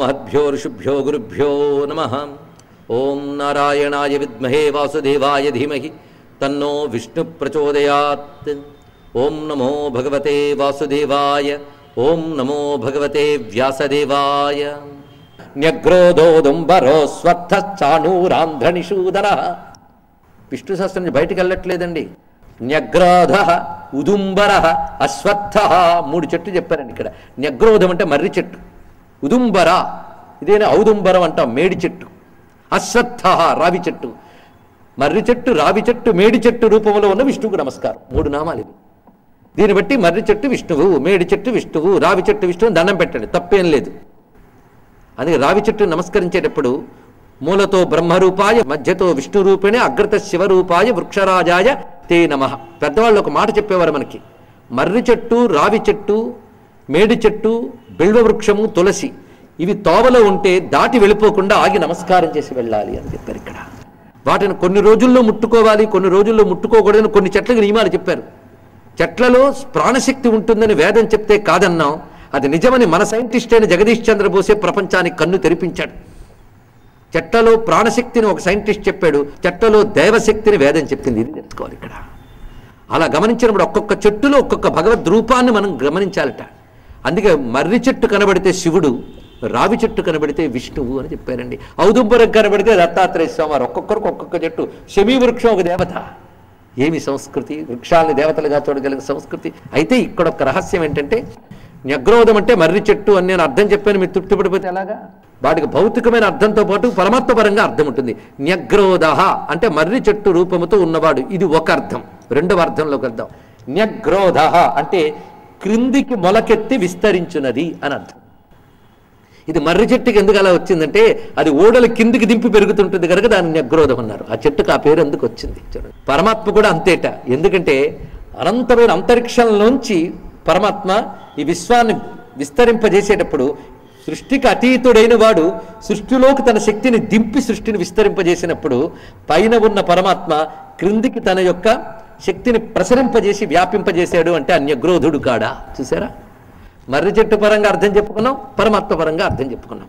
మహద్భ్యో ఋషుభ్యో గురుభ్యో నమ ఓం నారాయణాయ విద్మహే వాసుదేవాయ ధీమహి తన్నో విష్ణు ప్రచోదయాత్ ఓం నమో భగవతే వాసుదేవాయ ఓం నమో భగవతే వ్యాసదేవాయ న్యగ్రోధోదుంబరో స్వత్థ చాణూరాంధ్రనిషూదర విష్ణు సహస్రం నుంచి బయటికి వెళ్ళట్లేదండి న్యగ్రోధ ఉదుంబర అశ్వత్థ మూడు చెట్టు చెప్పారండి ఇక్కడ న్యగ్రోధం అంటే మర్రి చెట్టు ఉదుంబర ఇదేనా ఔదుంబరం అంటాం మేడి చెట్టు అశ్వత్థ రావి చెట్టు మర్రి చెట్టు రావి చెట్టు మేడి చెట్టు రూపంలో ఉన్న విష్ణువుకు నమస్కారం మూడు నామాలు ఇవి దీన్ని బట్టి మర్రి చెట్టు విష్ణువు మేడి చెట్టు విష్ణువు రావి చెట్టు విష్ణువు దండం పెట్టండి తప్పేం లేదు అందుకే రావి చెట్టు నమస్కరించేటప్పుడు మూలతో బ్రహ్మరూపాయ మధ్యతో విష్ణు రూపిణి అగ్రత శివరూపాయ వృక్షరాజాయ తే నమ పెద్దవాళ్ళు ఒక మాట చెప్పేవారు మనకి మర్రి చెట్టు రావి చెట్టు మేడి చెట్టు బిల్వ వృక్షము తులసి ఇవి తోవలో ఉంటే దాటి వెళ్ళిపోకుండా ఆగి నమస్కారం చేసి వెళ్ళాలి అని చెప్పారు ఇక్కడ వాటిని కొన్ని రోజుల్లో ముట్టుకోవాలి కొన్ని రోజుల్లో ముట్టుకోకూడదని కొన్ని చెట్లకు నియమాలు చెప్పారు చెట్లలో ప్రాణశక్తి ఉంటుందని వేదం చెప్తే కాదన్నాం అది నిజమని మన సైంటిస్ట్ అయిన జగదీష్ చంద్రబోసే ప్రపంచానికి కన్ను తెరిపించాడు చెట్లలో ప్రాణశక్తిని ఒక సైంటిస్ట్ చెప్పాడు చెట్లలో దైవశక్తిని వేదం చెప్పింది ఇది తెలుసుకోవాలి ఇక్కడ అలా గమనించినప్పుడు ఒక్కొక్క చెట్టులో ఒక్కొక్క భగవద్ రూపాన్ని మనం గమనించాలట అందుకే మర్రి చెట్టు కనబడితే శివుడు రావి చెట్టు కనబడితే విష్ణువు అని చెప్పారండి ఔదుంబరం కనబడితే దత్తాత్రేయ స్వామి ఒక్కొక్కరికి ఒక్కొక్క చెట్టు శమీ వృక్షం ఒక దేవత ఏమి సంస్కృతి వృక్షాలని దేవతలుగా చూడగలిగిన సంస్కృతి అయితే ఇక్కడ ఒక రహస్యం ఏంటంటే న్యగ్రోధం అంటే మర్రి చెట్టు అని నేను అర్థం చెప్పాను మీరు తృప్తిపడిపోతే ఎలాగా వాటికి భౌతికమైన అర్థంతో పాటు పరమాత్మపరంగా అర్థం ఉంటుంది న్యగ్రోధ అంటే మర్రి చెట్టు రూపముతో ఉన్నవాడు ఇది ఒక అర్థం రెండవ అర్థంలోకి వెళ్దాం న్యగ్రోధ అంటే క్రిందికి మొలకెత్తి విస్తరించున్నది అని అర్థం ఇది మర్రి చెట్టుకి ఎందుకు అలా వచ్చిందంటే అది ఓడలు కిందికి దింపి పెరుగుతుంటుంది కనుక దాన్ని న్యగ్రోధం అన్నారు ఆ చెట్టుకు ఆ పేరు ఎందుకు వచ్చింది చూడండి పరమాత్మ కూడా అంతేట ఎందుకంటే అనంతమైన అంతరిక్షంలోంచి పరమాత్మ ఈ విశ్వాన్ని విస్తరింపజేసేటప్పుడు సృష్టికి అతీతుడైన వాడు సృష్టిలోకి తన శక్తిని దింపి సృష్టిని విస్తరింపజేసినప్పుడు పైన ఉన్న పరమాత్మ క్రిందికి తన యొక్క శక్తిని ప్రసరింపజేసి వ్యాపింపజేశాడు అంటే అన్యగ్రోధుడు కాడా చూసారా మర్రి చెట్టు పరంగా అర్థం చెప్పుకున్నాం పరమాత్మ పరంగా అర్థం చెప్పుకున్నాం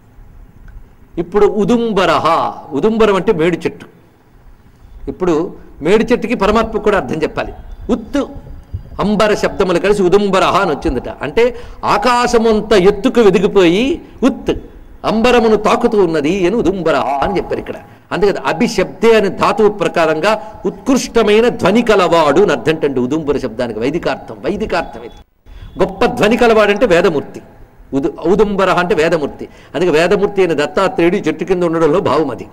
ఇప్పుడు ఉదుంబరహ ఉదుంబరం అంటే మేడి చెట్టు ఇప్పుడు మేడి చెట్టుకి పరమాత్మ కూడా అర్థం చెప్పాలి ఉత్తు అంబర శబ్దములు కలిసి ఉదుంబరహ అని వచ్చిందట అంటే ఆకాశమంత ఎత్తుకు వెదిగిపోయి ఉత్ అంబరమును తాకుతూ ఉన్నది అని ఉదుంబరహ అని చెప్పారు ఇక్కడ అందుకని అభిశబ్దే అనే ధాతువు ప్రకారంగా ఉత్కృష్టమైన ధ్వని కలవాడు అని అర్థంటండి ఉదుంబర శబ్దానికి వైదికార్థం వైదికార్థం ఇది గొప్ప ధ్వని కలవాడంటే వేదమూర్తి ఉదు ఔదుంబర అంటే వేదమూర్తి అందుకే వేదమూర్తి అయిన దత్తాత్రేయుడు ఈ చెట్టు కింద ఉండడంలో భావం అది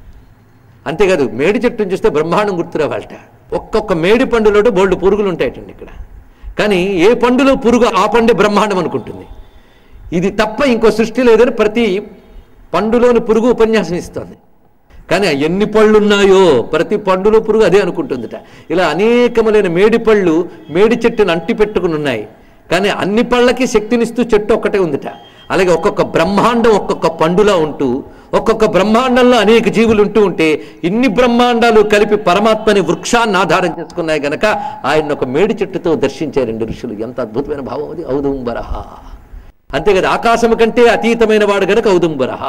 అంతేకాదు మేడి చెట్టును చూస్తే బ్రహ్మాండం గుర్తురావాలట ఒక్కొక్క మేడి పండులో బోల్డ్ పురుగులు ఉంటాయటండి ఇక్కడ కానీ ఏ పండులో పురుగు ఆ పండే బ్రహ్మాండం అనుకుంటుంది ఇది తప్ప ఇంకో సృష్టి లేదని ప్రతి పండులోని పురుగు ఉపన్యాసం ఇస్తుంది కానీ ఎన్ని పళ్ళు ఉన్నాయో ప్రతి పండులో పురుగు అదే అనుకుంటుందట ఇలా అనేకములైన మేడి పళ్ళు మేడి చెట్టును అంటి పెట్టుకుని ఉన్నాయి కానీ అన్ని పళ్ళకి శక్తినిస్తూ చెట్టు ఒక్కటే ఉందిట అలాగే ఒక్కొక్క బ్రహ్మాండం ఒక్కొక్క పండులా ఉంటూ ఒక్కొక్క బ్రహ్మాండంలో అనేక జీవులు ఉంటూ ఉంటే ఇన్ని బ్రహ్మాండాలు కలిపి పరమాత్మని వృక్షాన్ని ఆధారం చేసుకున్నాయి గనక ఆయన ఒక మేడి చెట్టుతో దర్శించారండి ఋషులు ఎంత అద్భుతమైన భావం అది ఔదుంబరహ అంతే కదా ఆకాశము కంటే అతీతమైన వాడు గనక ఔదుంబరహ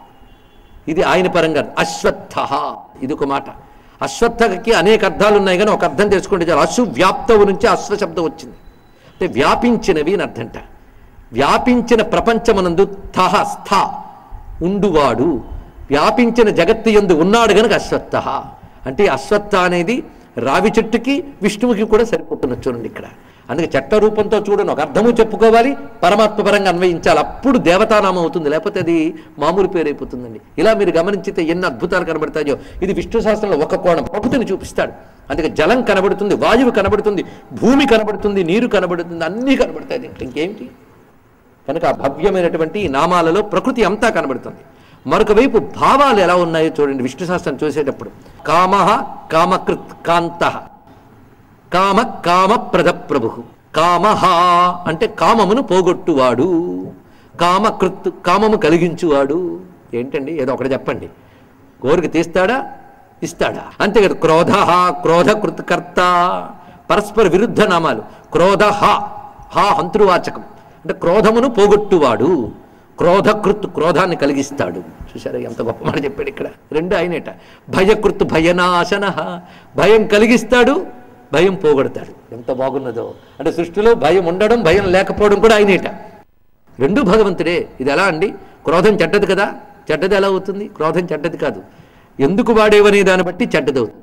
ఇది ఆయన పరంగా అశ్వత్థ ఇది ఒక మాట అశ్వత్థకి అనేక అర్థాలు ఉన్నాయి కానీ ఒక అర్థం తెలుసుకుంటే చాలు అశు వ్యాప్తవు నుంచి అశ్వ శబ్దం వచ్చింది అంటే వ్యాపించినవి అని అర్థంట వ్యాపించిన ప్రపంచమనందు థహ స్థ ఉండువాడు వ్యాపించిన జగత్తు ఎందు ఉన్నాడు గనక అశ్వత్థ అంటే అశ్వత్థ అనేది రావి చెట్టుకి విష్ణువుకి కూడా సరిపోతున్నది చూడండి ఇక్కడ అందుకే చట్ట రూపంతో చూడను ఒక అర్థము చెప్పుకోవాలి పరమాత్మ పరంగా అన్వయించాలి అప్పుడు దేవతానామం అవుతుంది లేకపోతే అది మామూలు పేరు అయిపోతుందండి ఇలా మీరు గమనించితే ఎన్ని అద్భుతాలు కనబడతాయో ఇది విష్ణు శాస్త్రంలో ఒక కోణం ప్రకృతిని చూపిస్తాడు అందుకే జలం కనబడుతుంది వాయువు కనబడుతుంది భూమి కనబడుతుంది నీరు కనబడుతుంది అన్నీ కనబడతాయి దీంట్లో ఇంకేమిటి కనుక ఆ భవ్యమైనటువంటి ఈ నామాలలో ప్రకృతి అంతా కనబడుతుంది మరొక వైపు భావాలు ఎలా ఉన్నాయో చూడండి విష్ణు శాస్త్రం చూసేటప్పుడు కామ కామకృత్ కాంత కామ కామ ప్రద ప్రభు కామహ అంటే కామమును పోగొట్టువాడు కామకృత్ కామము కలిగించువాడు ఏంటండి ఏదో ఒకటి చెప్పండి కోరిక తీస్తాడా ఇస్తాడా అంతే కదా క్రోధ క్రోధ కృతకర్త పరస్పర విరుద్ధ నామాలు క్రోధ హ హ హంతృవాచకం అంటే క్రోధమును పోగొట్టువాడు క్రోధకృత్ క్రోధాన్ని కలిగిస్తాడు చూసారా ఎంత గొప్ప మాట చెప్పాడు ఇక్కడ రెండు ఆయనేట భయకృత్ భయనాశన భయం కలిగిస్తాడు భయం పోగొడతాడు ఎంత బాగున్నదో అంటే సృష్టిలో భయం ఉండడం భయం లేకపోవడం కూడా ఆయనేట రెండు భగవంతుడే ఇది ఎలా అండి క్రోధం చెడ్డది కదా చెడ్డది ఎలా అవుతుంది క్రోధం చెడ్డది కాదు ఎందుకు వాడేవనే దాన్ని బట్టి చెడ్డది అవుతుంది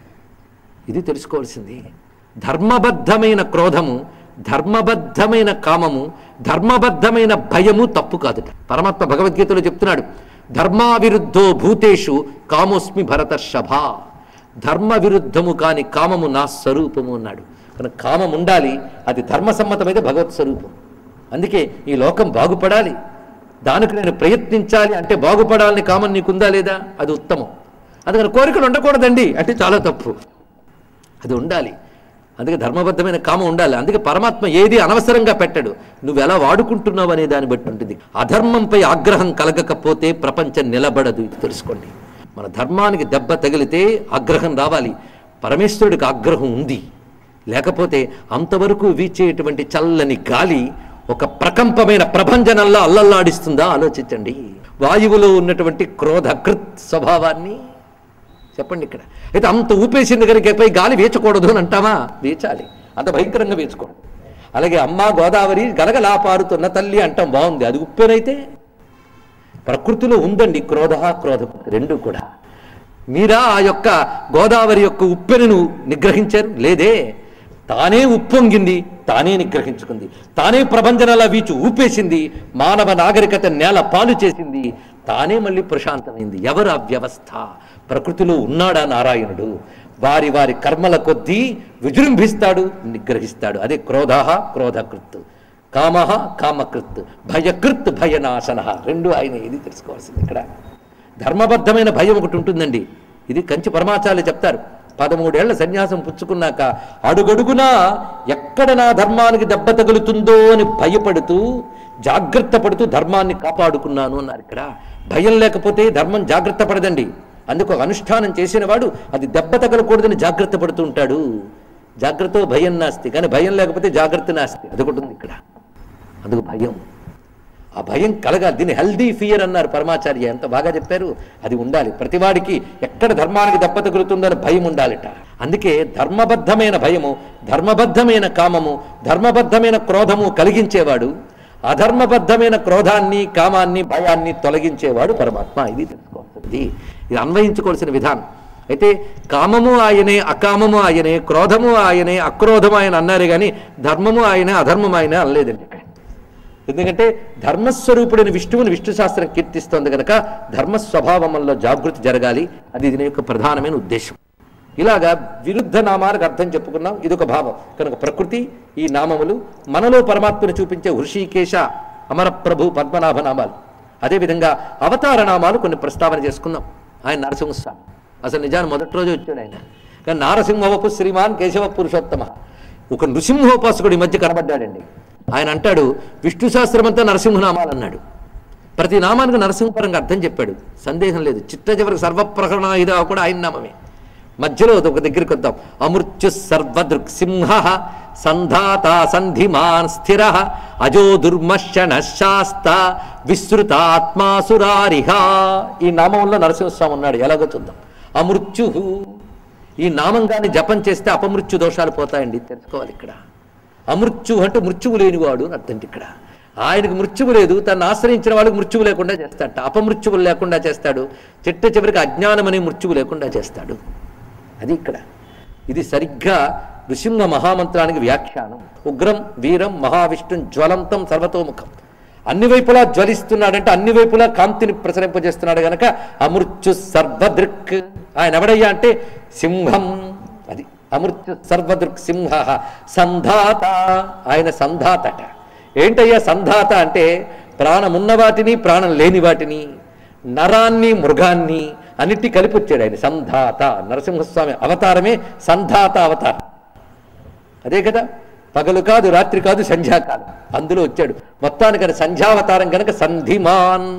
ఇది తెలుసుకోవాల్సింది ధర్మబద్ధమైన క్రోధము ధర్మబద్ధమైన కామము ధర్మబద్ధమైన భయము తప్పు కాదుట పరమాత్మ భగవద్గీతలో చెప్తున్నాడు ధర్మావిరుద్ధో భూతేషు కామోస్మి భరతర్షభ ధర్మ విరుద్ధము కాని కామము నా స్వరూపము అన్నాడు కనుక కామం ఉండాలి అది ధర్మసమ్మతమైతే భగవత్ స్వరూపం అందుకే ఈ లోకం బాగుపడాలి దానికి నేను ప్రయత్నించాలి అంటే బాగుపడాలని కామం నీకుందా లేదా అది ఉత్తమం అందుకని కోరికలు ఉండకూడదండి అంటే చాలా తప్పు అది ఉండాలి అందుకే ధర్మబద్ధమైన కామం ఉండాలి అందుకే పరమాత్మ ఏది అనవసరంగా పెట్టాడు నువ్వు ఎలా వాడుకుంటున్నావు అనే దాన్ని బట్టి ఉంటుంది అధర్మంపై ఆగ్రహం కలగకపోతే ప్రపంచం నిలబడదు ఇది తెలుసుకోండి మన ధర్మానికి దెబ్బ తగిలితే ఆగ్రహం రావాలి పరమేశ్వరుడికి ఆగ్రహం ఉంది లేకపోతే అంతవరకు వీచేటువంటి చల్లని గాలి ఒక ప్రకంపమైన ప్రభంజనంలో అల్లల్లాడిస్తుందా ఆలోచించండి వాయువులో ఉన్నటువంటి క్రోధకృత్ స్వభావాన్ని చెప్పండి ఇక్కడ అయితే అంత ఊపేసింది కనుక పై గాలి వీచకూడదు అని అంటావా వీచాలి అంత భయంకరంగా వీచకూడదు అలాగే అమ్మ గోదావరి గలగలా పారుతున్న తల్లి అంటాం బాగుంది అది ఉప్పెనైతే ప్రకృతిలో ఉందండి క్రోధ క్రోధం రెండు కూడా మీరా ఆ యొక్క గోదావరి యొక్క ఉప్పెనను నిగ్రహించారు లేదే తానే ఉప్పొంగింది తానే నిగ్రహించుకుంది తానే ప్రభంజనాల వీచు ఊపేసింది మానవ నాగరికత నేల పాలు చేసింది తానే మళ్ళీ ప్రశాంతమైంది ఎవరు ఆ వ్యవస్థ ప్రకృతిలో ఉన్నాడా నారాయణుడు వారి వారి కర్మల కొద్దీ విజృంభిస్తాడు నిగ్రహిస్తాడు అదే క్రోధ క్రోధకృత్ కామ కామకృత్ భయకృత్ భయనాశన రెండు ఆయన ఇది తెలుసుకోవాల్సింది ఇక్కడ ధర్మబద్ధమైన భయం ఒకటి ఉంటుందండి ఇది కంచి పరమాచార్యులు చెప్తారు పదమూడేళ్ల సన్యాసం పుచ్చుకున్నాక అడుగడుగునా ఎక్కడ నా ధర్మానికి దెబ్బ తగులుతుందో అని భయపడుతూ జాగ్రత్త పడుతూ ధర్మాన్ని కాపాడుకున్నాను అన్నారు ఇక్కడ భయం లేకపోతే ధర్మం జాగ్రత్త పడదండి అందుకు ఒక అనుష్ఠానం చేసిన వాడు అది దెబ్బ తగలకూడదని జాగ్రత్త పడుతూ ఉంటాడు జాగ్రత్త భయం నాస్తి కానీ భయం లేకపోతే జాగ్రత్త నాస్తి అదొకటి ఉంది ఇక్కడ అందుకు భయం ఆ భయం కలగాలి దీన్ని హెల్దీ ఫియర్ అన్నారు పరమాచార్య ఎంత బాగా చెప్పారు అది ఉండాలి ప్రతివాడికి ఎక్కడ ధర్మానికి దెబ్బ తగులుతుందని భయం ఉండాలిట అందుకే ధర్మబద్ధమైన భయము ధర్మబద్ధమైన కామము ధర్మబద్ధమైన క్రోధము కలిగించేవాడు అధర్మబద్ధమైన క్రోధాన్ని కామాన్ని భయాన్ని తొలగించేవాడు పరమాత్మ ఇది తెలుసుకోవాల్సింది ఇది అన్వయించుకోవాల్సిన విధానం అయితే కామము ఆయనే అకామము ఆయనే క్రోధము ఆయనే అక్రోధము ఆయన అన్నారు కానీ ధర్మము ఆయనే అధర్మము ఆయనే అనలేదండి ఇక్కడ ఎందుకంటే ధర్మస్వరూపుడైన విష్ణువుని విష్ణు శాస్త్రం కీర్తిస్తోంది కనుక ధర్మస్వభావంలో జాగృతి జరగాలి అది దీని యొక్క ప్రధానమైన ఉద్దేశం ఇలాగా విరుద్ధ నామాలకు అర్థం చెప్పుకున్నాం ఇదొక భావం కనుక ప్రకృతి ఈ నామములు మనలో పరమాత్మను చూపించే హృషికేశ అమరప్రభు పద్మనాభ నామాలు అదేవిధంగా అవతార నామాలు కొన్ని ప్రస్తావన చేసుకుందాం ఆయన నరసింహస్వామి అసలు నిజాన్ని మొదటి రోజు వచ్చాడు ఆయన కానీ నారసింహవపు శ్రీమాన్ కేశవ పురుషోత్తమ ఒక నృసింహోపాసకుడు ఈ మధ్య కనబడ్డాడండి ఆయన అంటాడు విష్ణు శాస్త్రం అంతా నరసింహనామాలు అన్నాడు ప్రతి నామానికి నరసింహపరంగా అర్థం చెప్పాడు సందేహం లేదు చిట్ట చివరికి సర్వప్రకరణ ఇదా కూడా ఆయన నామమే మధ్యలో ఒక దగ్గరికి వద్దాం అమృత్యు సర్వదృక్సింహ సంధాత సంధిమాన్ స్థిర అజో దుర్మర్షణ శాస్త విస్తృతాత్మాసురారిహ ఈ నామంలో నరసింహస్వామి ఉన్నాడు ఎలాగో చూద్దాం అమృత్యు ఈ నామంగాన్ని జపం చేస్తే అపమృత్యు దోషాలు పోతాయండి తెలుసుకోవాలి ఇక్కడ అమృత్యు అంటే మృత్యువు లేనివాడు అని అర్థం ఇక్కడ ఆయనకు మృత్యువు లేదు తను ఆశ్రయించిన వాళ్ళకి మృత్యువు లేకుండా చేస్తాడు అపమృత్యువులు లేకుండా చేస్తాడు చిట్ట చివరికి అజ్ఞానం అనే మృత్యువు లేకుండా చేస్తాడు అది ఇక్కడ ఇది సరిగ్గా నృసింహ మహామంత్రానికి వ్యాఖ్యానం ఉగ్రం వీరం మహావిష్ణు జ్వలంతం సర్వతోముఖం అన్ని వైపులా జ్వలిస్తున్నాడంటే అన్ని వైపులా కాంతిని ప్రసరింపజేస్తున్నాడు గనక అమృత్యు సర్వదృక్ ఆయన ఎవడయ్యా అంటే సింహం అది అమృత్యు సర్వదృక్ సింహ సంధాత ఆయన సంధాతట ఏంటయ్యా సంధాత అంటే ప్రాణమున్న వాటిని ప్రాణం లేని వాటిని నరాన్ని మృగాన్ని అన్నిటి కలిపి వచ్చాడు ఆయన సంధాత నరసింహస్వామి అవతారమే సంధాత అవతారం అదే కదా పగలు కాదు రాత్రి కాదు సంధ్యాకాలం అందులో వచ్చాడు మొత్తానికి ఆయన సంధ్యావతారం కనుక సంధిమాన్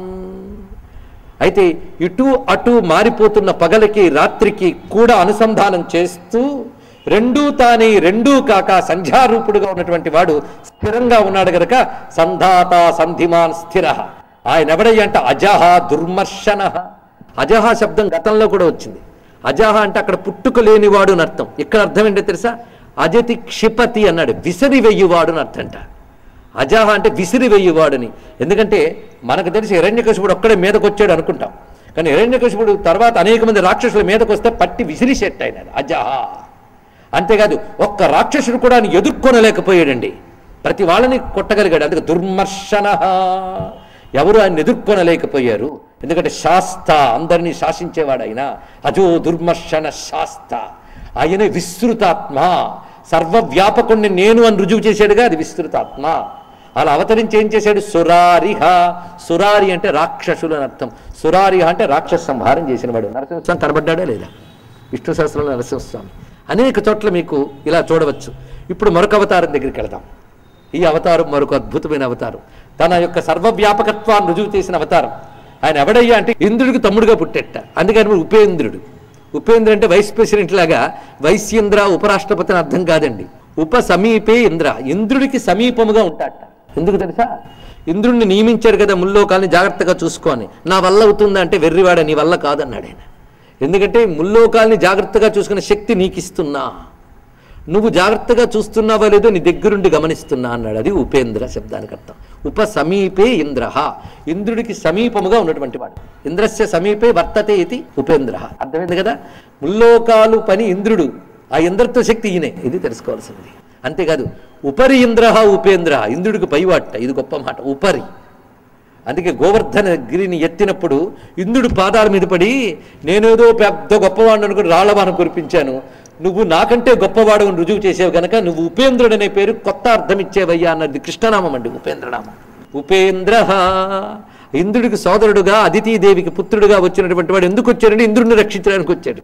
అయితే ఇటు అటు మారిపోతున్న పగలకి రాత్రికి కూడా అనుసంధానం చేస్తూ రెండూ తానే రెండూ కాక సంధ్యారూపుడుగా ఉన్నటువంటి వాడు స్థిరంగా ఉన్నాడు గనక సంధాత సంధిమాన్ స్థిర ఆయన ఎవడయ్య అంటే అజహ దుర్మర్శన అజహ శబ్దం గతంలో కూడా వచ్చింది అజహ అంటే అక్కడ పుట్టుక లేనివాడు అని అర్థం ఇక్కడ అర్థం ఏంటో తెలుసా అజతి క్షిపతి అన్నాడు విసిరి వెయ్యివాడు అని అర్థంట అజాహ అంటే విసిరి వెయ్యివాడని ఎందుకంటే మనకు తెలిసి హిరణ్యకశిపుడు ఒక్కడే మీదకి వచ్చాడు అనుకుంటాం కానీ హిరణ్యకశిపుడు తర్వాత అనేక మంది రాక్షసుల మీదకి వస్తే పట్టి విసిరిసేట్టు ఆయన అజాహ అంతేకాదు ఒక్క రాక్షసుడు కూడా ఆయన ఎదుర్కొనలేకపోయాడండి ప్రతి వాళ్ళని కొట్టగలిగాడు అందుకే దుర్మర్శన ఎవరు ఆయన ఎదుర్కొనలేకపోయారు ఎందుకంటే శాస్త అందరినీ శాసించేవాడు ఆయన అజో దుర్మర్శన శాస్త ఆయన విస్తృతాత్మ సర్వవ్యాపకుణ్ణి నేను అని రుజువు చేశాడుగా అది విస్తృతాత్మ అలా అవతరించి ఏం చేశాడు సురారిహ సురారి అంటే రాక్షసులు అని అర్థం సురారిహ అంటే రాక్షస సంహారం చేసినవాడు నరసింహస్వామి కనబడ్డాడా లేదా విష్ణు సహస్రంలో నరసింహస్వామి అనేక చోట్ల మీకు ఇలా చూడవచ్చు ఇప్పుడు మరొక అవతారం దగ్గరికి వెళదాం ఈ అవతారం మరొక అద్భుతమైన అవతారం తన యొక్క సర్వవ్యాపకత్వాన్ని రుజువు చేసిన అవతారం ఆయన ఎవడయ్యా అంటే ఇంద్రుడికి తమ్ముడుగా పుట్టెట్ట అందుకని మరి ఉపేంద్రుడు ఉపేంద్ర అంటే వైస్ ప్రెసిడెంట్ లాగా వైశ్యేంద్ర ఉపరాష్ట్రపతి అని అర్థం కాదండి ఉప సమీపే ఇంద్ర ఇంద్రుడికి సమీపముగా ఉంటాడట ఎందుకు తెలుసా ఇంద్రుడిని నియమించాడు కదా ముల్లోకాల్ని జాగ్రత్తగా చూసుకొని నా వల్ల అవుతుందా అంటే వెర్రివాడ నీ వల్ల కాదన్నాడు ఆయన ఎందుకంటే ముల్లోకాల్ని జాగ్రత్తగా చూసుకునే శక్తి నీకు ఇస్తున్నా నువ్వు జాగ్రత్తగా చూస్తున్నావా లేదో నీ దగ్గరుండి గమనిస్తున్నా అన్నాడు అది ఉపేంద్ర శబ్దానికి అర్థం ఉప సమీపే ఇంద్ర ఇంద్రుడికి సమీపముగా ఉన్నటువంటి వాడు ఇంద్రస్య సమీపే వర్తతే ఇది ఉపేంద్ర అర్థమైంది కదా ముల్లోకాలు పని ఇంద్రుడు ఆ ఇంద్రత్వ శక్తి ఈయనే ఇది తెలుసుకోవాల్సింది అంతేకాదు ఉపరి ఇంద్ర ఉపేంద్ర ఇంద్రుడికి పైవాట ఇది గొప్ప మాట ఉపరి అందుకే గోవర్ధన గిరిని ఎత్తినప్పుడు ఇంద్రుడు పాదాల మీద పడి నేనేదో పెద్ద గొప్పవాడిని అనుకుని రాళ్లవాన కురిపించాను నువ్వు నాకంటే గొప్పవాడు అని రుజువు చేసేవి కనుక నువ్వు ఉపేంద్రుడు అనే పేరు కొత్త అర్థం ఇచ్చేవయ్యా అన్నది కృష్ణనామం అండి ఉపేంద్రనామం ఉపేంద్ర ఇంద్రుడికి సోదరుడుగా అదితీదేవికి పుత్రుడుగా వచ్చినటువంటి వాడు ఎందుకు వచ్చాడంటే ఇంద్రుడిని రక్షించడానికి వచ్చాడు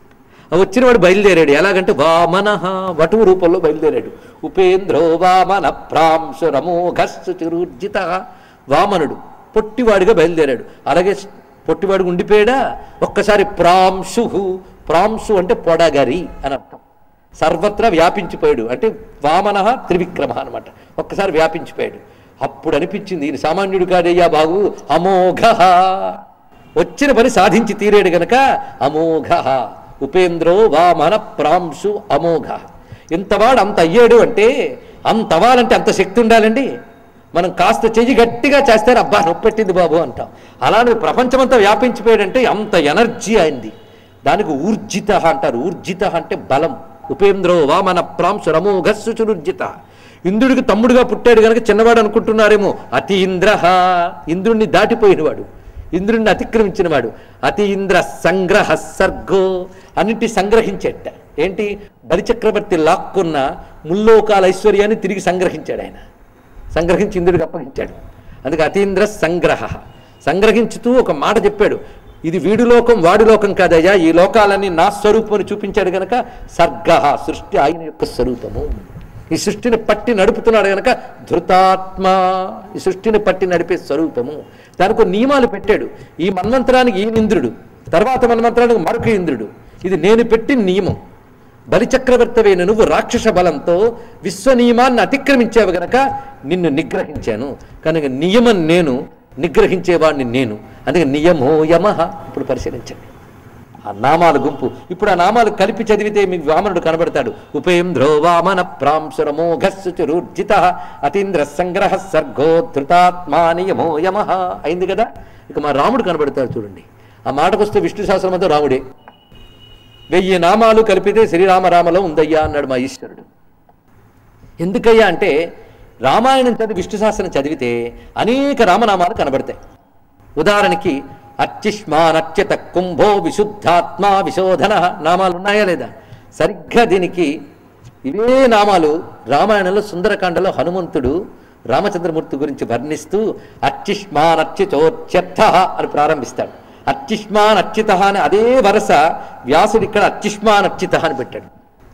ఆ వచ్చినవాడు బయలుదేరాడు ఎలాగంటే వామన వటువు రూపంలో బయలుదేరాడు ఉపేంద్రో వామన ప్రాంశురమోఘస్సు చిరుర్జిత వామనుడు పొట్టివాడిగా బయలుదేరాడు అలాగే పొట్టివాడు ఉండిపోయాడా ఒక్కసారి ప్రాంశు ప్రాంశు అంటే పొడగరి అని అర్థం సర్వత్రా వ్యాపించిపోయాడు అంటే వామన త్రివిక్రమ అనమాట ఒక్కసారి వ్యాపించిపోయాడు అప్పుడు అనిపించింది ఈయన సామాన్యుడు కాదయ్యా బాబు అమోఘ వచ్చిన పని సాధించి తీరాడు గనక అమోఘ ఉపేంద్రో వామన ప్రాంశు అమోఘ ఇంతవాడు అంత అయ్యాడు అంటే అంత అవ్వాలంటే అంత శక్తి ఉండాలండి మనం కాస్త చెయ్యి గట్టిగా చేస్తే అబ్బా నొప్పెట్టింది బాబు అంటాం అలానే ప్రపంచమంతా వ్యాపించిపోయాడంటే అంత ఎనర్జీ అయింది దానికి ఊర్జిత అంటారు ఊర్జిత అంటే బలం ఉపేంద్రో వామన ప్రాంశు రమోఘస్సు చురుర్జిత ఇంద్రుడికి తమ్ముడుగా పుట్టాడు కనుక చిన్నవాడు అనుకుంటున్నారేమో అతి ఇంద్ర ఇంద్రుణ్ణి దాటిపోయినవాడు ఇంద్రుణ్ణి అతిక్రమించినవాడు అతి ఇంద్ర సంగ్రహ సర్గో అన్నింటి సంగ్రహించేట ఏంటి బలిచక్రవర్తి లాక్కున్న ముల్లోకాల ఐశ్వర్యాన్ని తిరిగి సంగ్రహించాడు ఆయన సంగ్రహించి ఇంద్రుడికి అప్పగించాడు అందుకే అతీంద్ర సంగ్రహ సంగ్రహించుతూ ఒక మాట చెప్పాడు ఇది వీడు లోకం వాడి లోకం కాదయ్యా ఈ లోకాలన్నీ నా స్వరూపం చూపించాడు గనక సర్గ సృష్టి ఆయన యొక్క స్వరూపము ఈ సృష్టిని పట్టి నడుపుతున్నాడు గనక ధృతాత్మ ఈ సృష్టిని పట్టి నడిపే స్వరూపము దానికి ఒక నియమాలు పెట్టాడు ఈ మన్వంతరానికి ఈయన ఇంద్రుడు తర్వాత మన్వంతరానికి మరొక ఇంద్రుడు ఇది నేను పెట్టిన నియమం బలిచక్రవర్తవైన నువ్వు రాక్షస బలంతో విశ్వ నియమాన్ని అతిక్రమించావు గనక నిన్ను నిగ్రహించాను కనుక నియమం నేను నిగ్రహించేవాడిని నేను అందుకే నియమో యమ ఇప్పుడు పరిశీలించండి ఆ నామాల గుంపు ఇప్పుడు ఆ నామాలు కలిపి చదివితే మీకు వామనుడు కనబడతాడు ఉపేంద్రో వామన ప్రాంశురమోఘస్సు చురుర్జిత అతీంద్ర సంగ్రహ సర్గోధృతాత్మా నియమో యమ అయింది కదా ఇక మా రాముడు కనబడతాడు చూడండి ఆ మాటకొస్తే విష్ణు శాస్త్రం అంతా రాముడే వెయ్యి నామాలు కలిపితే శ్రీరామరామలో ఉందయ్యా అన్నాడు మా ఈశ్వరుడు ఎందుకయ్యా అంటే రామాయణం చదివి విష్ణు సహస్రం చదివితే అనేక రామనామాలు కనబడతాయి ఉదాహరణకి అత్యుష్మానత్యత కుంభో విశుద్ధాత్మ విశోధన నామాలు ఉన్నాయా లేదా సరిగ్గా దీనికి ఇవే నామాలు రామాయణంలో సుందరకాండలో హనుమంతుడు రామచంద్రమూర్తి గురించి వర్ణిస్తూ అత్యుష్మానత్యుచోచ్యర్థ అని ప్రారంభిస్తాడు అత్యుష్మానచ్యుత అని అదే వరస వ్యాసుడు ఇక్కడ అత్యుష్మానచ్యుత అని పెట్టాడు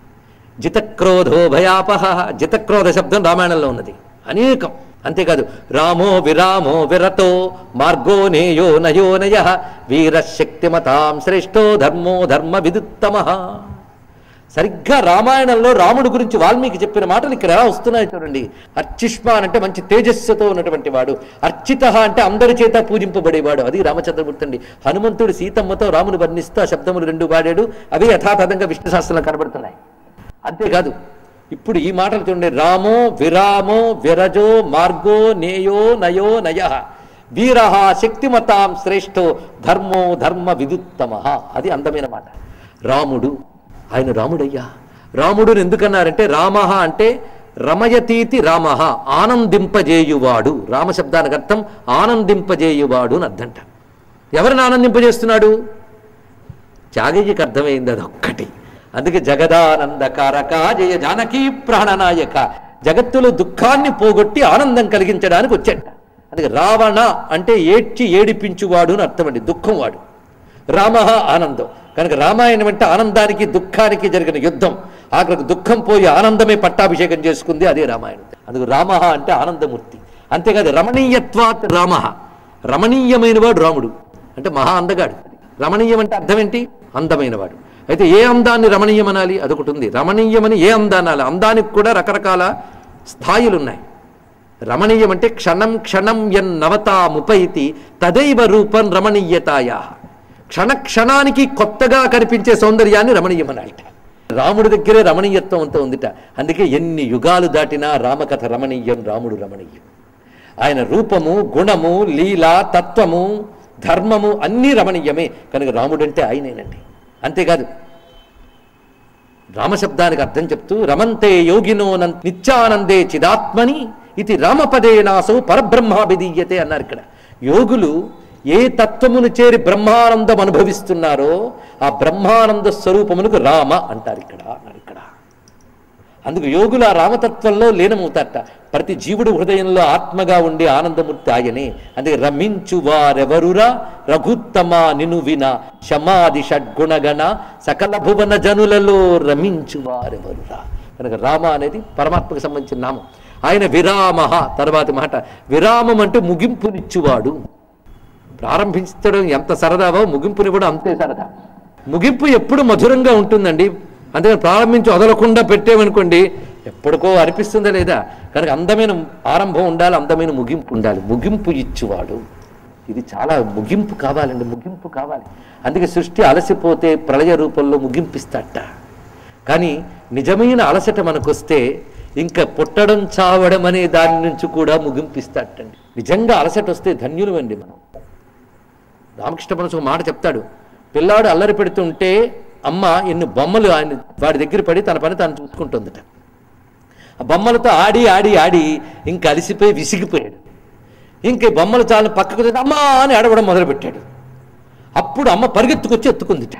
జితక్రోధో భయాపహ జితక్రోధ శబ్దం రామాయణంలో ఉన్నది అనేకం అంతేకాదు రామో విరామో విరతో మార్గో నేయో నయో నయ వీరశక్తిమతాం శ్రేష్టో ధర్మో ధర్మ విదుత్తమ సరిగ్గా రామాయణంలో రాముడి గురించి వాల్మీకి చెప్పిన మాటలు ఇక్కడ ఎలా వస్తున్నాయి చూడండి అర్చిష్మాన్ అంటే మంచి తేజస్సుతో ఉన్నటువంటి వాడు అర్చిత అంటే అందరి చేత పూజింపబడేవాడు అది రామచంద్రమూర్తి అండి హనుమంతుడు సీతమ్మతో రాముని వర్ణిస్తూ ఆ శబ్దములు రెండు వాడాడు అవి యథాతథంగా విష్ణు శాస్త్రంలో కనబడుతున్నాయి అంతేకాదు ఇప్పుడు ఈ మాటలు చూడండి రామో విరామో విరజో మార్గో నేయో నయో నయ వీర శక్తిమతాం శ్రేష్ఠో ధర్మో ధర్మ విదుత్తమ అది అందమైన మాట రాముడు ఆయన రాముడయ్యా రాముడు ఎందుకన్నారంటే రామ అంటే రమయతీతి రామ ఆనందింపజేయువాడు రామశబ్దానికి అర్థం ఆనందింపజేయువాడు అని అర్థంట ఎవరిని ఆనందింపజేస్తున్నాడు త్యాగయ్యకి అర్థమైంది అదొక్కటి అందుకే జగదానందకారక జయ జానకీ ప్రాణనాయక జగత్తులో దుఃఖాన్ని పోగొట్టి ఆనందం కలిగించడానికి వచ్చాట అందుకే రావణ అంటే ఏడ్చి ఏడిపించువాడు అని అర్థం అండి దుఃఖం వాడు రామ ఆనందం కనుక రామాయణం అంటే ఆనందానికి దుఃఖానికి జరిగిన యుద్ధం ఆఖరికి దుఃఖం పోయి ఆనందమే పట్టాభిషేకం చేసుకుంది అదే రామాయణం అందుకు రామ అంటే ఆనందమూర్తి అంతేకాదు రమణీయత్వాత్ రామ రమణీయమైన వాడు రాముడు అంటే మహా అందగాడు రమణీయం అంటే అర్థం ఏంటి అందమైన వాడు అయితే ఏ అందాన్ని రమణీయం అనాలి అదొకటి ఉంది రమణీయమని ఏ అందాన్ని అనాలి అందానికి కూడా రకరకాల స్థాయిలు ఉన్నాయి రమణీయం అంటే క్షణం క్షణం ఎన్ నవతాముపైతి తదైవ రూపం రమణీయతాయా క్షణ క్షణానికి కొత్తగా కనిపించే సౌందర్యాన్ని రమణీయం అనాలిట రాముడి దగ్గరే రమణీయత్వం అంతా ఉందిట అందుకే ఎన్ని యుగాలు దాటినా రామకథ రమణీయం రాముడు రమణీయం ఆయన రూపము గుణము లీల తత్వము ధర్మము అన్నీ రమణీయమే కనుక రాముడంటే ఆయనేనండి అంతేకాదు రామశబ్దానికి అర్థం చెప్తూ రమంతే యోగినో నం- నిత్యానందే చిదాత్మని ఇది రామపదే నాసౌ పరబ్రహ్మాభిధీయతే అన్నారు ఇక్కడ యోగులు ఏ తత్వమును చేరి బ్రహ్మానందం అనుభవిస్తున్నారో ఆ బ్రహ్మానంద స్వరూపమునకు రామ అంటారు ఇక్కడ అన్నారు ఇక్కడ అందుకు యోగులు ఆ రామతత్వంలో లీనమవుతారట ప్రతి జీవుడు హృదయంలో ఆత్మగా ఉండే ఆనందమూర్తి ఆయనే అందుకే రమించు వారెవరురా రఘుత్తమ నిను విన శమాది షడ్గుణగణ సకల భువన జనులలో రమించు వారెవరురా కనుక రామ అనేది పరమాత్మకు సంబంధించిన నామం ఆయన విరామ తర్వాతి మాట విరామం అంటే ముగింపునిచ్చువాడు ప్రారంభించడం ఎంత సరదావో ముగింపునివ్వడం అంతే సరదా ముగింపు ఎప్పుడు మధురంగా ఉంటుందండి అందుకని ప్రారంభించి వదలకుండా పెట్టేమనుకోండి ఎప్పటికో అనిపిస్తుందా లేదా కనుక అందమైన ఆరంభం ఉండాలి అందమైన ముగింపు ఉండాలి ముగింపు ఇచ్చువాడు ఇది చాలా ముగింపు కావాలండి ముగింపు కావాలి అందుకే సృష్టి అలసిపోతే ప్రళయ రూపంలో ముగింపిస్తాట కానీ నిజమైన అలసట మనకొస్తే ఇంకా పుట్టడం చావడం అనే దాని నుంచి కూడా ముగింపిస్తాటండి నిజంగా అలసట వస్తే ధన్యులమండి మనం రామకృష్ణ పరమహంస ఒక మాట చెప్తాడు పిల్లాడు అల్లరి పెడుతుంటే అమ్మ ఎన్ని బొమ్మలు ఆయన వాడి దగ్గర పడి తన పని తాను చూసుకుంటుందట ఆ బొమ్మలతో ఆడి ఆడి ఆడి ఇంక అలిసిపోయి విసిగిపోయాడు ఇంక ఈ బొమ్మలు చాలా పక్కకు తిరిగి, అమ్మా అని ఆడవడం మొదలుపెట్టాడు అప్పుడు అమ్మ పరిగెత్తుకొచ్చి ఎత్తుకుందిట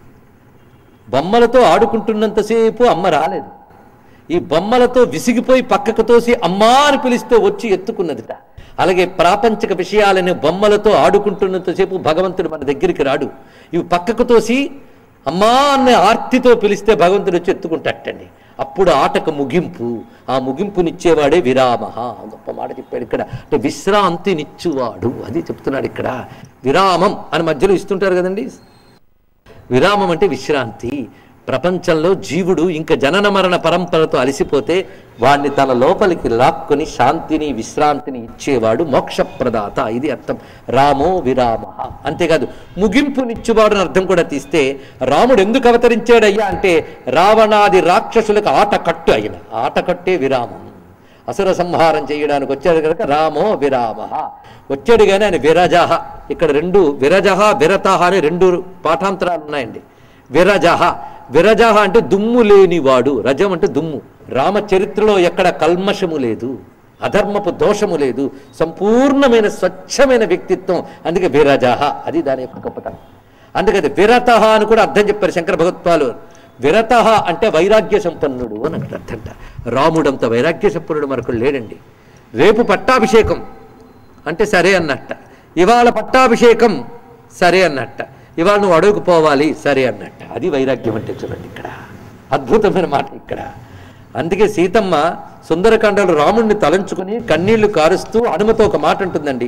బొమ్మలతో ఆడుకుంటున్నంతసేపు అమ్మ రాలేదు ఈ బొమ్మలతో విసిగిపోయి పక్కకు తోసి అమ్మా అని పిలిస్తే వచ్చి ఎత్తుకున్నదిట అలాగే ప్రాపంచిక విషయాలని బొమ్మలతో ఆడుకుంటున్నంతసేపు భగవంతుడు మన దగ్గరికి రాడు ఇవి పక్కకు తోసి అమ్మా అన్న ఆర్తితో పిలిస్తే భగవంతుడు వచ్చి ఎత్తుకుంటాటండి అప్పుడు ఆటకు ముగింపు ఆ ముగింపునిచ్చేవాడే విరామ గొప్ప మాట చెప్పాడు ఇక్కడ అంటే విశ్రాంతినిచ్చువాడు అది చెప్తున్నాడు ఇక్కడ విరామం అని మధ్యలో ఇస్తుంటారు కదండి విరామం అంటే విశ్రాంతి ప్రపంచంలో జీవుడు ఇంకా జనన మరణ పరంపరతో అలసిపోతే వాణ్ణి తన లోపలికి లాక్కొని శాంతిని విశ్రాంతిని ఇచ్చేవాడు మోక్షప్రదాత ఇది అర్థం రామో విరామ అంతేకాదు ముగింపునిచ్చువాడు అని అర్థం కూడా తీస్తే రాముడు ఎందుకు అవతరించాడయ్యా అంటే రావణాది రాక్షసులకు ఆట కట్టు అయిన ఆట కట్టే విరామం అసుర సంహారం చేయడానికి వచ్చాడు కనుక రామో విరామ వచ్చాడు కానీ ఆయన విరజహ ఇక్కడ రెండు విరజహ విరతహ అని రెండు పాఠాంతరాలు ఉన్నాయండి విరజహ విరజహ అంటే దుమ్ము లేనివాడు రజం అంటే దుమ్ము రామచరిత్రలో ఎక్కడ కల్మషము లేదు అధర్మపు దోషము లేదు సంపూర్ణమైన స్వచ్ఛమైన వ్యక్తిత్వం అందుకే విరజహ అది దాని యొక్క గొప్పతనం అందుకని విరత అని కూడా అర్థం చెప్పారు శంకర భగవత్పాలు విరత అంటే వైరాగ్య సంపన్నుడు అని అక్కడ అర్థంట రాముడంత వైరాగ్య సంపన్నుడు మరొకడు లేడండి రేపు పట్టాభిషేకం అంటే సరే అన్నట్ట ఇవాళ పట్టాభిషేకం సరే అన్నట్ట ఇవాళ నువ్వు అడుగుకు పోవాలి సరే అన్నట్ట అది వైరాగ్యం అంటే చూడండి ఇక్కడ అద్భుతమైన మాట ఇక్కడ అందుకే సీతమ్మ సుందరకాండలో రాముణ్ణి తలంచుకుని కన్నీళ్లు కారుస్తూ హనుమతో ఒక మాట ఉంటుందండి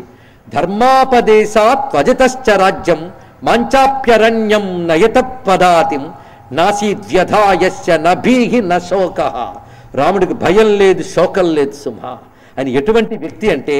ధర్మాపదేశాత్ త్వజతశ్చ రాజ్యం మాంచాప్యరణ్యం నయత పదాతిం నాసీద్వ్యధాయస్య నభీహి న శోక రాముడికి భయం లేదు శోకం లేదు సుమ అని ఎటువంటి వ్యక్తి అంటే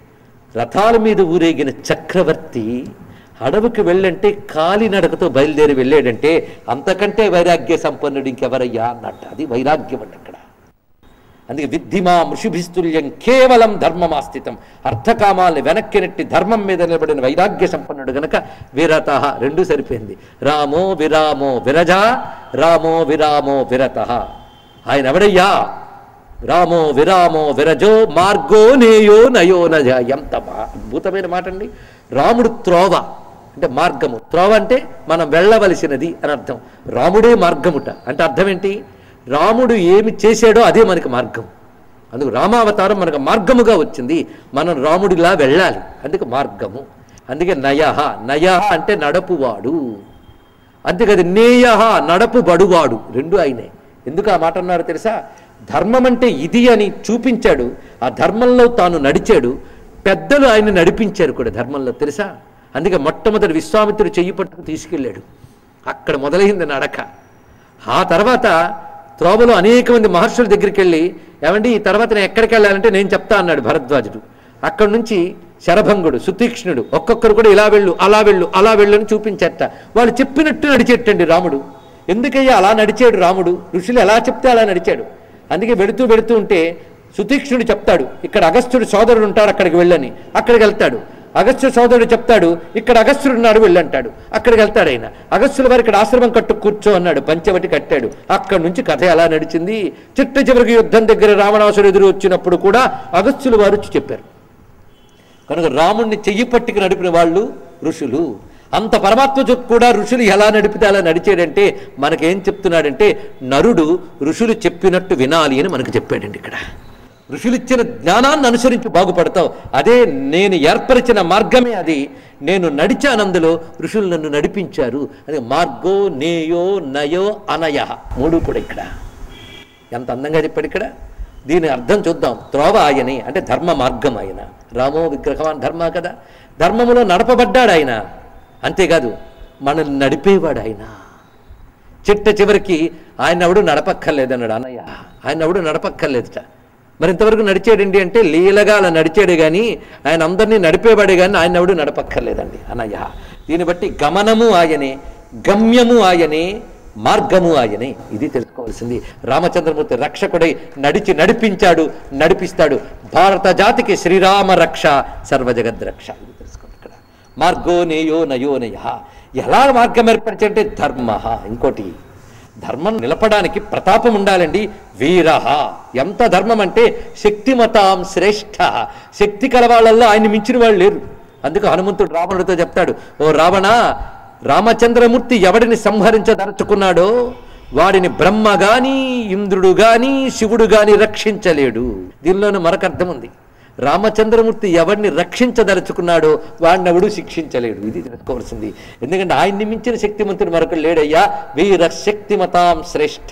రథాల మీద ఊరేగిన చక్రవర్తి అడవికి వెళ్ళంటే కాలినడకతో బయలుదేరి వెళ్ళాడంటే అంతకంటే వైరాగ్య సంపన్నుడు ఇంకెవరయ్యా అన్నట్టు అది వైరాగ్యం అండి అక్కడ అందుకే విద్ధిమా మృషుభిస్తుల్యం కేవలం ధర్మమాస్థితం అర్థకామాల్ని వెనక్కి నెట్టి ధర్మం మీద నిలబడిన వైరాగ్య సంపన్నుడు గనక విరత రెండూ సరిపోయింది రామో విరామో విరజ రామో విరామో విరత ఆయన ఎవడయ్యా రామో విరామో విరజో మార్గో నేయో నయో నజ ఎంత మా- అద్భుతమైన మాట అండి రాముడు త్రోవ అంటే మార్గము త్రోవ అంటే మనం వెళ్ళవలసినది అని అర్థం రాముడే మార్గముట అంటే అర్థం ఏంటి రాముడు ఏమి చేశాడో అదే మనకి మార్గం అందుకు రామావతారం మనకు మార్గముగా వచ్చింది మనం రాముడిలా వెళ్ళాలి అందుకు మార్గము అందుకే నయహ నయహ అంటే నడపువాడు అంతేకాదు నేయ నడపు బడువాడు రెండు ఆయనే ఎందుకు ఆ మాట అన్నారో తెలుసా ధర్మం అంటే ఇది అని చూపించాడు ఆ ధర్మంలో తాను నడిచాడు పెద్దలు ఆయన నడిపించారు కూడా ధర్మంలో తెలుసా అందుకే మొట్టమొదటి విశ్వామిత్రుడు చెయ్యి పట్టుకు తీసుకెళ్ళాడు అక్కడ మొదలైంది నడక ఆ తర్వాత త్రోవలో అనేక మంది మహర్షుల దగ్గరికి వెళ్ళి ఏమండి ఈ తర్వాత నేను ఎక్కడికి వెళ్ళాలంటే నేను చెప్తా అన్నాడు భరద్వాజుడు అక్కడి నుంచి శరభంగుడు సుతీక్ష్ణుడు ఒక్కొక్కరు కూడా ఇలా వెళ్ళు అలా వెళ్ళు అలా వెళ్ళు అని చూపించట వాళ్ళు చెప్పినట్టు నడిచేటండి రాముడు ఎందుకయ్యా అలా నడిచాడు రాముడు ఋషులు ఎలా చెప్తే అలా నడిచాడు అందుకే వెళుతూ వెళుతూ ఉంటే సుతీక్ష్ణుడు చెప్తాడు ఇక్కడ అగస్త్యుడు సోదరుడు ఉంటాడు అక్కడికి వెళ్ళని అక్కడికి వెళ్తాడు అగస్త్య సోదరుడు చెప్తాడు ఇక్కడ అగస్త్యుడు ఉన్నాడు వెళ్ళంటాడు అక్కడికి వెళ్తాడు ఆయన అగస్త్యుల వారు ఇక్కడ ఆశ్రమం కట్టు కూర్చో అన్నాడు పంచవటి కట్టాడు అక్కడి నుంచి కథ ఎలా నడిచింది చిట్ట చివరికి యుద్ధం దగ్గర రావణాసుడు ఎదురు వచ్చినప్పుడు కూడా అగస్త్యుల వారు వచ్చి చెప్పారు కనుక రాముణ్ణి చెయ్యి పట్టుకు నడిపిన వాళ్ళు ఋషులు అంత పరమాత్మ చొప్పు కూడా ఋషులు ఎలా నడిపితే అలా నడిచాడంటే మనకేం చెప్తున్నాడంటే నరుడు ఋషులు చెప్పినట్టు వినాలి అని మనకు చెప్పాడండి ఇక్కడ ఋషులు ఇచ్చిన జ్ఞానాన్ని అనుసరించి బాగుపడతావు అదే నేను ఏర్పరిచిన మార్గమే అది నేను నడిచానందులో ఋషులు నన్ను నడిపించారు అది మార్గో నేయో నయో అనయ మూడు కూడా ఇక్కడ ఎంత అందంగా చెప్పాడు ఇక్కడ దీని అర్థం చూద్దాం త్రోవ ఆయనే అంటే ధర్మ మార్గం ఆయన రామో విగ్రహవాన్ ధర్మ కదా ధర్మములో నడపబడ్డాడు ఆయన అంతేకాదు మనల్ని నడిపేవాడు ఆయన చిట్ట చివరికి ఆయన ఎవడు నడపక్కర్లేదన్నాడు అన్నయ్య ఆయన ఎవడు నడపక్కర్లేదుట మరి ఇంతవరకు నడిచాడండి అంటే లీలగా అలా నడిచాడే కానీ ఆయన అందరినీ నడిపేవాడే కానీ ఆయన ఎవడు నడపక్కర్లేదండి అన్నయ్య దీన్ని బట్టి గమనము ఆయనే గమ్యము ఆయనే మార్గము ఆయనే ఇది తెలుసుకోవాల్సింది రామచంద్రమూర్తి రక్షకుడై నడిచి నడిపించాడు నడిపిస్తాడు భారత జాతికి శ్రీరామ రక్ష సర్వజగద్ రక్ష ఇది తెలుసుకోండి ఇక్కడ మార్గో నేయో నయో నయ ఎలా మార్గం ఏర్పరిచంటే ధర్మ ఇంకోటి ధర్మం నిలపడానికి ప్రతాపం ఉండాలండి వీర ఎంత ధర్మం అంటే శక్తిమతాం శ్రేష్ఠ శక్తి కలవాళ్ళల్లో ఆయన మించిన వాళ్ళు లేరు అందుకు హనుమంతుడు రావణుడితో చెప్తాడు ఓ రావణ రామచంద్రమూర్తి ఎవడిని సంహరించదలుచుకున్నాడో వాడిని బ్రహ్మ గాని ఇంద్రుడు గాని శివుడు గాని రక్షించలేడు దీనిలోనూ మరొక అర్థం ఉంది రామచంద్రమూర్తి ఎవరిని రక్షించదలుచుకున్నాడో వాడిని ఎవడు శిక్షించలేడు ఇది తెలుసుకోవాల్సింది ఎందుకంటే ఆయన్ని మించిన శక్తిమంతుడు మరొకడు లేడయ్యా వీర శక్తిమతాం శ్రేష్ఠ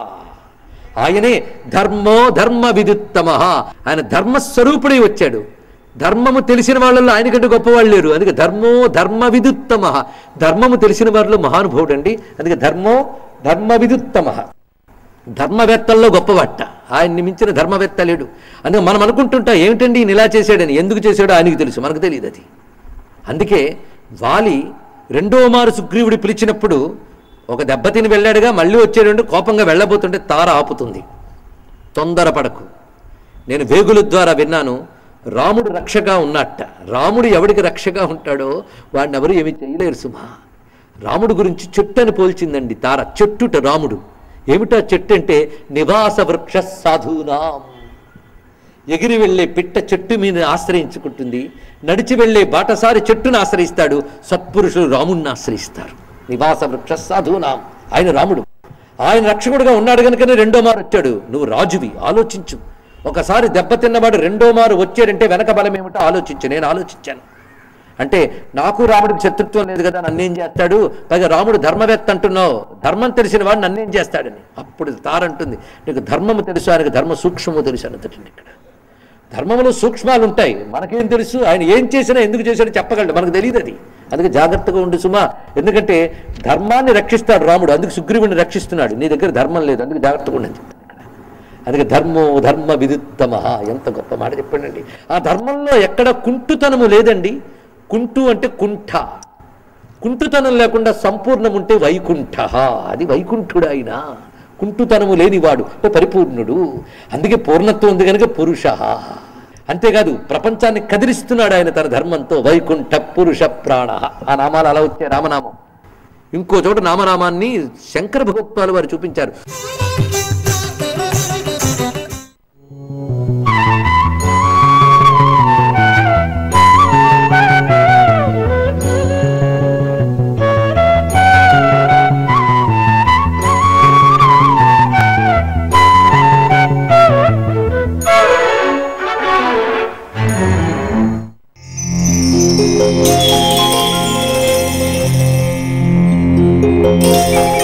ఆయనే ధర్మో ధర్మ విదుత్తమ ఆయన ధర్మస్వరూపుడై వచ్చాడు ధర్మము తెలిసిన వాళ్ళల్లో ఆయనకంటే గొప్పవాళ్ళు లేరు అందుకే ధర్మో ధర్మ విదుత్తమ ధర్మము తెలిసిన వారిలో మహానుభావుడు అండి అందుకే ధర్మో ధర్మ విదుత్తమ ధర్మవేత్తల్లో గొప్పవాట ఆయన్ని మించిన ధర్మవేత్త లేడు అందుకే మనం అనుకుంటుంటా ఏమిటండి ఈయన ఇలా చేశాడని ఎందుకు చేశాడో ఆయనకి తెలుసు మనకు తెలియదు అది అందుకే వాలి రెండో మారు సుగ్రీవుడి పిలిచినప్పుడు ఒక దెబ్బతిని వెళ్ళాడుగా మళ్ళీ వచ్చాడు కోపంగా వెళ్ళబోతుంటే తార ఆపుతుంది తొందరపడకు నేను వేగుల ద్వారా విన్నాను రాముడు రక్షగా ఉన్నట్ట రాముడు ఎవడికి రక్షగా ఉంటాడో వాడిని ఎవరు ఏమి చేయలేరు సుమా రాముడు గురించి చెట్టు అని పోల్చిందండి తార చెట్టుట రాముడు ఏమిటా చెట్టు అంటే నివాస వృక్ష సాధూనాం ఎగిరి వెళ్ళే పిట్ట చెట్టు మీద ఆశ్రయించుకుంటుంది నడిచి వెళ్ళే బాటసారి చెట్టును ఆశ్రయిస్తాడు సత్పురుషులు రాముణ్ణి ఆశ్రయిస్తారు నివాస వృక్ష సాధూనాం ఆయన రాముడు ఆయన రక్షకుడుగా ఉన్నాడు కనుకనే రెండో మారు వచ్చాడు నువ్వు రాజువి ఆలోచించు ఒకసారి దెబ్బతిన్నవాడు రెండో మారు వచ్చాడంటే వెనక బలం ఏమిటో ఆలోచించు నేను ఆలోచించాను అంటే నాకు రాముడికి శత్రుత్వం లేదు కదా నన్నేం చేస్తాడు పైగా రాముడు ధర్మవేత్త అంటున్నావు ధర్మం తెలిసిన వాడు నన్నేం చేస్తాడని అప్పుడు తారంటుంది నీకు ధర్మము తెలుసు ఆయనకు ధర్మ సూక్ష్మము తెలుసు అన్నదండి ఇక్కడ ధర్మంలో సూక్ష్మాలు ఉంటాయి మనకేం తెలుసు ఆయన ఏం చేసినా ఎందుకు చేశాడో చెప్పగలడు మనకు తెలియదు అది అందుకే జాగ్రత్తగా ఉండు సుమా ఎందుకంటే ధర్మాన్ని రక్షిస్తాడు రాముడు అందుకు సుగ్రీవుని రక్షిస్తున్నాడు నీ దగ్గర ధర్మం లేదు అందుకు జాగ్రత్తగా ఉండని చెప్తాను ఇక్కడ అందుకే ధర్మో ధర్మ విదిత్తమ ఎంత గొప్ప మాట చెప్పండి ఆ ధర్మంలో ఎక్కడ కుంటుతనము లేదండి కుంటు అంటే కుంఠ కుంటుతనం లేకుండా సంపూర్ణం ఉంటే వైకుంఠ అది వైకుంఠుడు ఆయన కుంటుతనము లేనివాడు ఓ పరిపూర్ణుడు అందుకే పూర్ణత్వం ఉంది కనుక పురుష అంతేకాదు ప్రపంచాన్ని కదిలిస్తున్నాడు ఆయన తన ధర్మంతో వైకుంఠ పురుష ప్రాణ ఆ నామాలు అలా వచ్చాయి రామనామం ఇంకో చోట నామనామాన్ని శంకర భగవత్పాలు వారు చూపించారు Thank you.